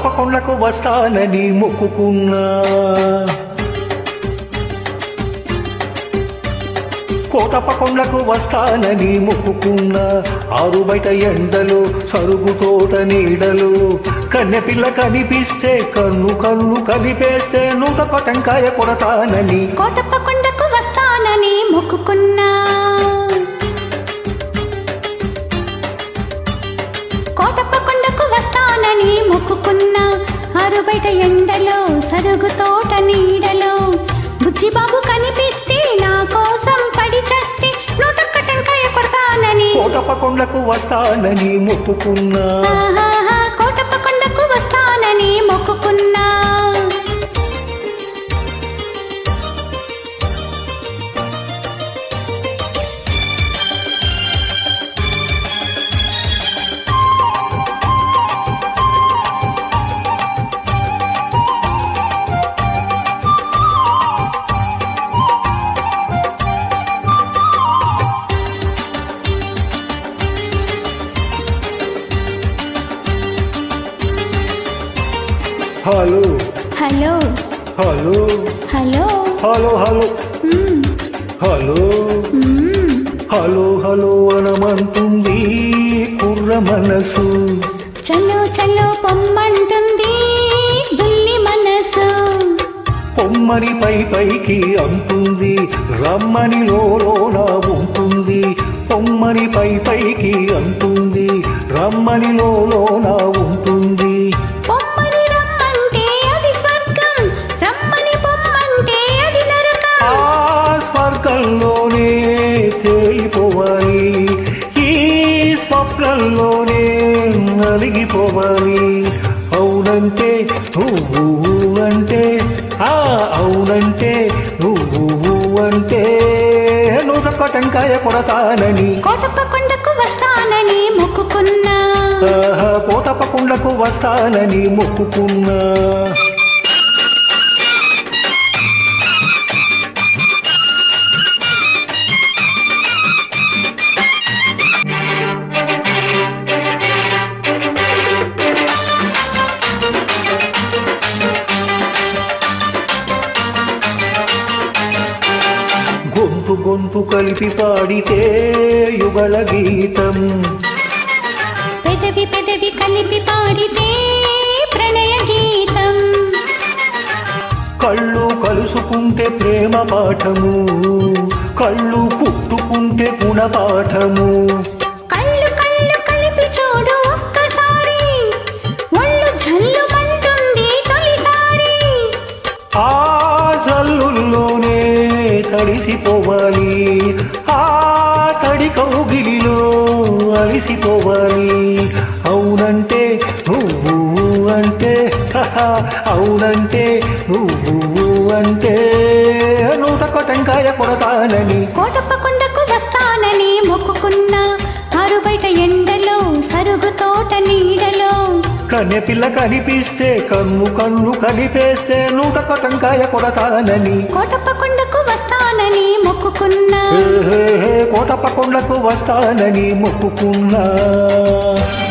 కోటప్ప కొండకు వస్తానని మొక్కుకున్నా కోటప్ప కొండకు వస్తానని మొక్కుకున్నా ఆరు బయట ఎండలు సరుగు తోట నీడలు కన్నె పిల్ల కనిపిస్తే కన్ను కన్ను కలిపేస్తే నూట టెంకాయ కొడతానని కోటప్ప కొండకు వస్తానని మొక్కుకున్నా కోటప్ప కొండకు వస్తానని మొక్కుకున్నా ఆరుబయట ఎండలో సరుగు తోట నీడలో బుజ్జిబాబు కనిపిస్తే నా కోసం పడి చేస్తే నూటొక్క టెంకాయ కొడతానని కోటప్ప కొండకు వస్తానని మొక్కుకున్నా ఆహాహా, కోటప్ప కొండకు వస్తానని మొక్కుకున్నా hello hello hello hello hello hello మ్మ్, హలో మ్మ్. హలో హలో అనమంటుంది కుర్ర మనసు చలో చలో పొమ్మంటుంది బుల్లి మనసు పొమ్మని పై పైకి అంటుంది రమ్మని లోన ఉంటుంది పొమ్మని పై పైకి అంటుంది రమ్మని లోన ఉంటుంది పొమ్మని రమ్మంటే అది స్వర్గం రమ్మని పొమ్మంటే అది నరకం ఆ స్వర్గంలోనే తేలిపోవాలి ఈ స్వప్నంలోనే నలిగిపోవాలి అవునంటే నువ్వు అంటే ఆ అవునంటే నువ్వు అంటే నూట టెంకాయ కొడతానని కోటప్ప కొండకు వస్తానని మొక్కుకున్నా ఆహా, కోటప్ప కొండకు వస్తానని మొక్కుకున్నా గొంతు గొంతు కలిపి పాడితే యుగళ గీతం పెదవి పెదవి కలిపి పాడితే ప్రణయ గీతం కళ్ళు కలుసుకుంటే ప్రేమ పాఠము కళ్ళు కుట్టుకుంటే గుణపాఠము కళ్ళు కళ్ళు కలిపి చూడు ఒక్కసారి ఒళ్ళు జల్లుమంటుంది తొలిసారి ఆ జల్లుల్లోనే తడిసిపోవాలి ఆ తడి కౌగిలిలో అలిసిపోవాలి అవునంటే నువ్వు అంటే హహ, అవునంటే నువ్వు అంటే నూట టెంకాయ కొడతానని కోటప్ప కొండకు వస్తానని మొక్కుకున్నా ఆరు బయట ఎండలో సరుగు తోట నీడలో కన్నె పిల్ల కనిపిస్తే కన్ను కన్ను కలిపేస్తే నూట టెంకాయ కొడతానని కోటప్ప కొండకు వస్తానని మొక్కుకున్నా ఏహే, కోటప్ప కొండకు వస్తానని మొక్కుకున్నా